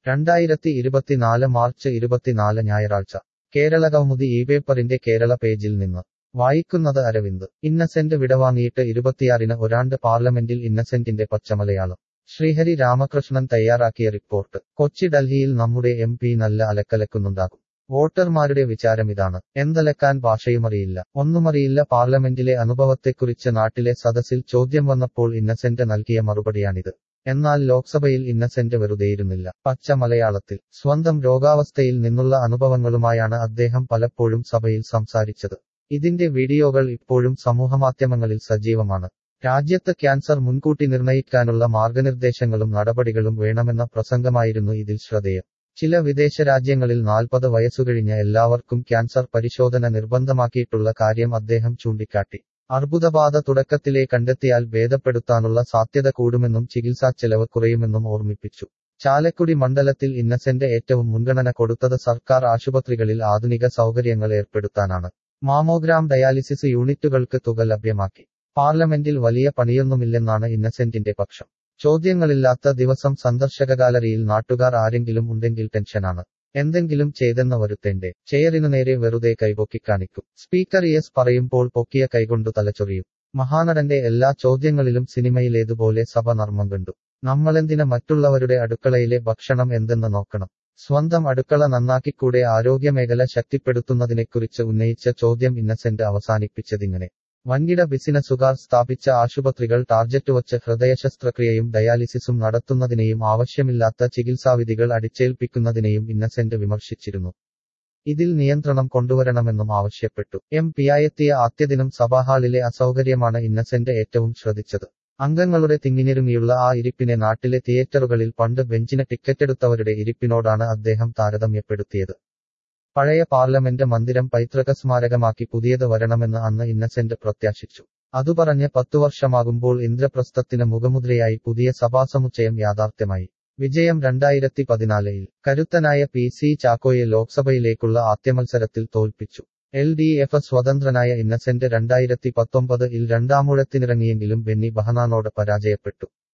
രണ്ടായിരത്തി ഇരുപത്തിനാല് മാർച്ച് ഇരുപത്തിനാല് ഞായറാഴ്ച കേരളകൗമുദി ഈ പേപ്പറിന്റെ കേരള പേജിൽ നിന്ന് വായിക്കുന്നത് അരവിന്ദ് ഇന്നസെന്റ് വിടവാങ്ങിയിട്ട് ഇരുപത്തിയാറിന് ഒരാണ്ട് പാർലമെന്റിൽ ഇന്നസെന്റിന്റെ പച്ചമലയാളം ശ്രീഹരി രാമകൃഷ്ണൻ തയ്യാറാക്കിയ റിപ്പോർട്ട് കൊച്ചി ഡൽഹിയിൽ നമ്മുടെ എം പി നല്ല അലക്കലക്കുന്നുണ്ടാകും വോട്ടർമാരുടെ വിചാരമിതാണ് എന്തലക്കാൻ ഭാഷയുമറിയില്ല ഒന്നുമറിയില്ല പാർലമെന്റിലെ അനുഭവത്തെക്കുറിച്ച് നാട്ടിലെ സദസ്സിൽ ചോദ്യം വന്നപ്പോൾ ഇന്നസെന്റ് നൽകിയ മറുപടിയാണിത് എന്നാൽ ലോക്സഭയിൽ ഇന്നസെന്റ് വെറുതെയിരുന്നില്ല പച്ച മലയാളത്തിൽ സ്വന്തം രോഗാവസ്ഥയിൽ നിന്നുള്ള അനുഭവങ്ങളുമായാണ് അദ്ദേഹം പലപ്പോഴും സഭയിൽ സംസാരിച്ചത് ഇതിന്റെ വീഡിയോകൾ ഇപ്പോഴും സമൂഹമാധ്യമങ്ങളിൽ സജീവമാണ് രാജ്യത്ത് ക്യാൻസർ മുൻകൂട്ടി നിർണയിക്കാനുള്ള മാർഗനിർദ്ദേശങ്ങളും നടപടികളും വേണമെന്ന പ്രസംഗമായിരുന്നു ഇതിൽ ശ്രദ്ധേയം ചില വിദേശ രാജ്യങ്ങളിൽ നാൽപ്പത് വയസ്സുകഴിഞ്ഞ എല്ലാവർക്കും ക്യാൻസർ പരിശോധന നിർബന്ധമാക്കിയിട്ടുള്ള കാര്യം അദ്ദേഹം ചൂണ്ടിക്കാട്ടി അർബുദബാധ തുടക്കത്തിലെ കണ്ടെത്തിയാൽ ഭേദപ്പെടുത്താനുള്ള സാധ്യത കൂടുമെന്നും ചികിത്സാ ചെലവ് കുറയുമെന്നും ഓർമ്മിപ്പിച്ചു ചാലക്കുടി മണ്ഡലത്തിൽ ഇന്നസെന്റ് ഏറ്റവും മുൻഗണന കൊടുത്തത് സർക്കാർ ആശുപത്രികളിൽ ആധുനിക സൗകര്യങ്ങൾ ഏർപ്പെടുത്താനാണ് മാമോഗ്രാം ഡയാലിസിസ് യൂണിറ്റുകൾക്ക് തുക ലഭ്യമാക്കി പാർലമെന്റിൽ വലിയ പണിയൊന്നുമില്ലെന്നാണ് ഇന്നസെന്റിന്റെ പക്ഷം ചോദ്യങ്ങളില്ലാത്ത ദിവസം സന്ദർശക ഗാലറിയിൽ നാട്ടുകാർ ആരെങ്കിലും ഉണ്ടെങ്കിൽ ടെൻഷനാണ് എന്തെങ്കിലും ചെയ്തെന്ന് വരുത്തേണ്ടേ ചെയറിനു നേരെ വെറുതെ കൈപൊക്കി കാണിക്കും സ്പീക്കർ യെസ് പറയുമ്പോൾ പൊക്കിയ കൈകൊണ്ടു തലച്ചൊറിയും മഹാനടന്റെ എല്ലാ ചോദ്യങ്ങളിലും സിനിമയിലേതുപോലെ സഭ നർമ്മം കണ്ടു നമ്മളെന്തിന് മറ്റുള്ളവരുടെ അടുക്കളയിലെ ഭക്ഷണം എന്തെന്ന് നോക്കണം സ്വന്തം അടുക്കള നന്നാക്കിക്കൂടെ ആരോഗ്യമേഖല ശക്തിപ്പെടുത്തുന്നതിനെക്കുറിച്ച് ഉന്നയിച്ച ചോദ്യം ഇന്നസെന്റ് അവസാനിപ്പിച്ചതിങ്ങനെ വൻകിട ബിസിനസുകാർ സ്ഥാപിച്ച ആശുപത്രികൾ ടാർജറ്റ് വച്ച് ഹൃദയ ശസ്ത്രക്രിയയും ഡയാലിസിസും നടത്തുന്നതിനെയും ആവശ്യമില്ലാത്ത ചികിത്സാവിധികൾ അടിച്ചേൽപ്പിക്കുന്നതിനെയും ഇന്നസെന്റ് വിമർശിച്ചിരുന്നു ഇതിൽ നിയന്ത്രണം കൊണ്ടുവരണമെന്നും ആവശ്യപ്പെട്ടു എം പിയായെത്തിയ ആദ്യദിനം സഭാഹാളിലെ അസൗകര്യമാണ് ഇന്നസെന്റ് ഏറ്റവും ശ്രദ്ധിച്ചത് അംഗങ്ങളുടെ തിങ്ങിനിരുങ്ങിയുള്ള ആ ഇരിപ്പിനെ നാട്ടിലെ തിയേറ്ററുകളിൽ പണ്ട് ബെഞ്ചിന് ടിക്കറ്റെടുത്തവരുടെ ഇരിപ്പിനോടാണ് അദ്ദേഹം താരതമ്യപ്പെടുത്തിയത് പഴയ പാർലമെന്റ് മന്ദിരം പൈതൃക സ്മാരകമാക്കി പുതിയത് വരണമെന്ന് അന്ന് ഇന്നസെന്റ് പ്രത്യാശിച്ചു അതു പറഞ്ഞ് പത്തു വർഷമാകുമ്പോൾ ഇന്ദ്രപ്രസ്ഥത്തിന് മുഖമുദ്രയായി പുതിയ സഭാസമുച്ചയം യാഥാർത്ഥ്യമായി വിജയം രണ്ടായിരത്തി പതിനാലിൽ കരുത്തനായ പി സി ചാക്കോയെ ലോക്സഭയിലേക്കുള്ള ആദ്യമത്സരത്തിൽ തോൽപ്പിച്ചു എൽ ഡി എഫ് സ്വതന്ത്രനായ ഇന്നസെന്റ് രണ്ടായിരത്തി പത്തൊമ്പത് ഇൽ രണ്ടാമൂഴത്തിനിറങ്ങിയെങ്കിലും ബെന്നി ബഹനാനോട് പരാജയപ്പെട്ടു